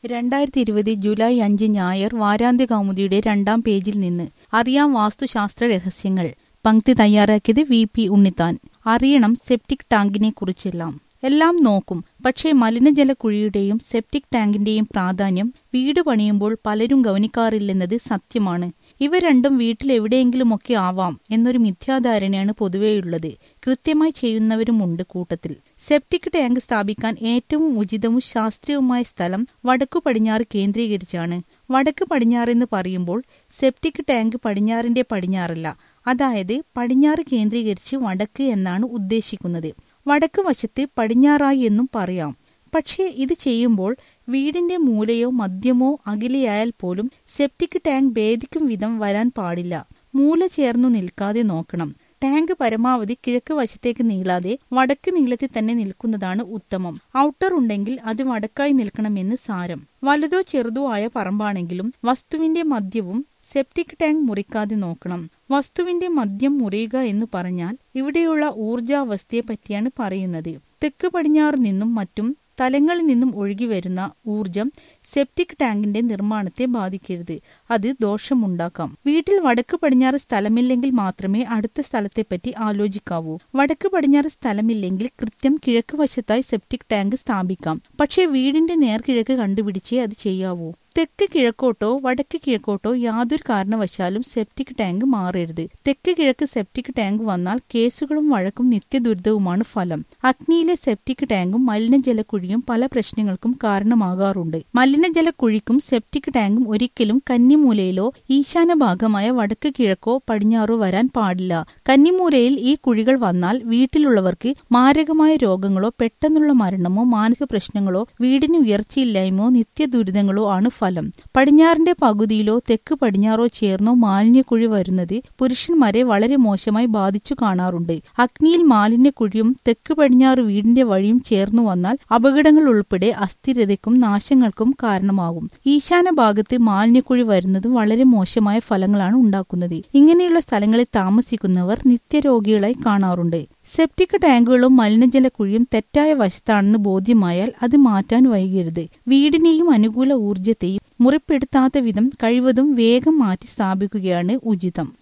രണ്ടായിരത്തി ഇരുപത് ജൂലൈ അഞ്ച് ഞായർ വാരാന്ത്യ കൗമുദിയുടെ രണ്ടാം പേജിൽ നിന്ന് അറിയാം വാസ്തുശാസ്ത്ര രഹസ്യങ്ങൾ പങ്ക്തി തയ്യാറാക്കിയത് വി പി ഉണ്ണിത്താൻ അറിയണം സെപ്റ്റിക് ടാങ്കിനെ കുറിച്ചെല്ലാം എല്ലാം നോക്കും പക്ഷേ മലിനജലക്കുഴിയുടെയും സെപ്റ്റിക് ടാങ്കിന്റെയും പ്രാധാന്യം വീട് പണിയുമ്പോൾ പലരും ഗവനിക്കാറില്ലെന്നത് സത്യമാണ് ഇവ രണ്ടും വീട്ടിലെവിടെയെങ്കിലുമൊക്കെ ആവാം എന്നൊരു മിഥ്യാധാരണയാണ് പൊതുവെയുള്ളത് കൃത്യമായി ചെയ്യുന്നവരുമുണ്ട് കൂട്ടത്തിൽ സെപ്റ്റിക് ടാങ്ക് സ്ഥാപിക്കാൻ ഏറ്റവും ഉചിതവും ശാസ്ത്രീയവുമായ സ്ഥലം വടക്കു പടിഞ്ഞാറ് കേന്ദ്രീകരിച്ചാണ് വടക്ക് പടിഞ്ഞാറെന്ന് പറയുമ്പോൾ സെപ്റ്റിക് ടാങ്ക് പടിഞ്ഞാറിന്റെ പടിഞ്ഞാറല്ല അതായത് പടിഞ്ഞാറ് കേന്ദ്രീകരിച്ച് വടക്ക് എന്നാണ് ഉദ്ദേശിക്കുന്നത് വടക്ക് വശത്ത് പടിഞ്ഞാറായി എന്നും പറയാം പക്ഷേ ഇത് ചെയ്യുമ്പോൾ വീടിന്റെ മൂലയോ മധ്യമോ അകലെയായാൽ പോലും സെപ്റ്റിക് ടാങ്ക് ഭേദിക്കും വിധം വരാൻ പാടില്ല മൂല ചേർന്നു നിൽക്കാതെ നോക്കണം ടാങ്ക് പരമാവധി കിഴക്ക് വശത്തേക്ക് നീളാതെ വടക്ക് നീളത്തിൽ തന്നെ നിൽക്കുന്നതാണ് ഉത്തമം ഔട്ടർ ഉണ്ടെങ്കിൽ അത് വടക്കായി നിൽക്കണമെന്ന് സാരം വലുതോ ചെറുതോ ആയ പറമ്പാണെങ്കിലും വസ്തുവിന്റെ മധ്യവും സെപ്റ്റിക് ടാങ്ക് മുറിക്കാതെ നോക്കണം വസ്തുവിന്റെ മദ്യം മുറിയുക എന്ന് പറഞ്ഞാൽ ഇവിടെയുള്ള ഊർജാവസ്ഥയെ പറ്റിയാണ് പറയുന്നത് തെക്ക് പടിഞ്ഞാറ് നിന്നും മറ്റും തലങ്ങളിൽ നിന്നും ഒഴുകി വരുന്ന ഊർജം സെപ്റ്റിക് ടാങ്കിന്റെ നിർമ്മാണത്തെ ബാധിക്കരുത് അത് ദോഷമുണ്ടാക്കാം വീട്ടിൽ വടക്ക് പടിഞ്ഞാറ് സ്ഥലമില്ലെങ്കിൽ മാത്രമേ അടുത്ത സ്ഥലത്തെപ്പറ്റി ആലോചിക്കാവൂ വടക്ക് പടിഞ്ഞാറ് സ്ഥലമില്ലെങ്കിൽ കൃത്യം കിഴക്ക് വശത്തായി സെപ്റ്റിക് ടാങ്ക് സ്ഥാപിക്കാം പക്ഷേ വീടിന്റെ നേർക്കിഴക്ക് കണ്ടുപിടിച്ചേ അത് ചെയ്യാവൂ തെക്ക് കിഴക്കോട്ടോ വടക്ക് കിഴക്കോട്ടോ യാതൊരു കാരണവശാലും സെപ്റ്റിക് ടാങ്ക് മാറരുത് തെക്ക് കിഴക്ക് സെപ്റ്റിക് ടാങ്ക് വന്നാൽ കേസുകളും വഴക്കും നിത്യദുരിതവുമാണ് ഫലം അഗ്നിയിലെ സെപ്റ്റിക് ടാങ്കും മലിനജലക്കുഴിയും പല പ്രശ്നങ്ങൾക്കും കാരണമാകാറുണ്ട് മലിനജലക്കുഴിക്കും സെപ്റ്റിക് ടാങ്കും ഒരിക്കലും കന്നിമൂലയിലോ ഈശാന ഭാഗമായ വടക്ക് കിഴക്കോ പടിഞ്ഞാറോ വരാൻ പാടില്ല കന്നിമൂലയിൽ ഈ കുഴികൾ വന്നാൽ വീട്ടിലുള്ളവർക്ക് മാരകമായ രോഗങ്ങളോ പെട്ടെന്നുള്ള മരണമോ മാനസിക പ്രശ്നങ്ങളോ വീടിന് ഉയർച്ചയില്ലായ്മയോ നിത്യദുരിതങ്ങളോ ആണ് ഫലം പടിഞ്ഞാറിന്റെ പകുതിയിലോ തെക്ക് പടിഞ്ഞാറോ ചേർന്നോ മാലിന്യക്കുഴി വരുന്നത് പുരുഷന്മാരെ വളരെ മോശമായി ബാധിച്ചു കാണാറുണ്ട് അഗ്നിയിൽ മാലിന്യക്കുഴിയും തെക്ക് പടിഞ്ഞാറ് വീടിന്റെ വഴിയും ചേർന്നു വന്നാൽ അപകടങ്ങൾ ഉൾപ്പെടെ അസ്ഥിരതയ്ക്കും നാശങ്ങൾക്കും കാരണമാകും ഈശാന ഭാഗത്ത് മാലിന്യക്കുഴി വരുന്നത് വളരെ മോശമായ ഫലങ്ങളാണ് ഉണ്ടാക്കുന്നത് ഇങ്ങനെയുള്ള സ്ഥലങ്ങളിൽ താമസിക്കുന്നവർ നിത്യരോഗികളായി കാണാറുണ്ട് സെപ്റ്റിക് ടാങ്കുകളും മലിനജല കുഴിയും തെറ്റായ വശത്താണെന്ന് ബോധ്യമായാൽ അത് മാറ്റാൻ വൈകരുത് വീടിനെയും അനുകൂല ഊർജത്തെയും മുറിപ്പെടുത്താത്ത വിധം കഴിവതും വേഗം മാറ്റി സ്ഥാപിക്കുകയാണ് ഉചിതം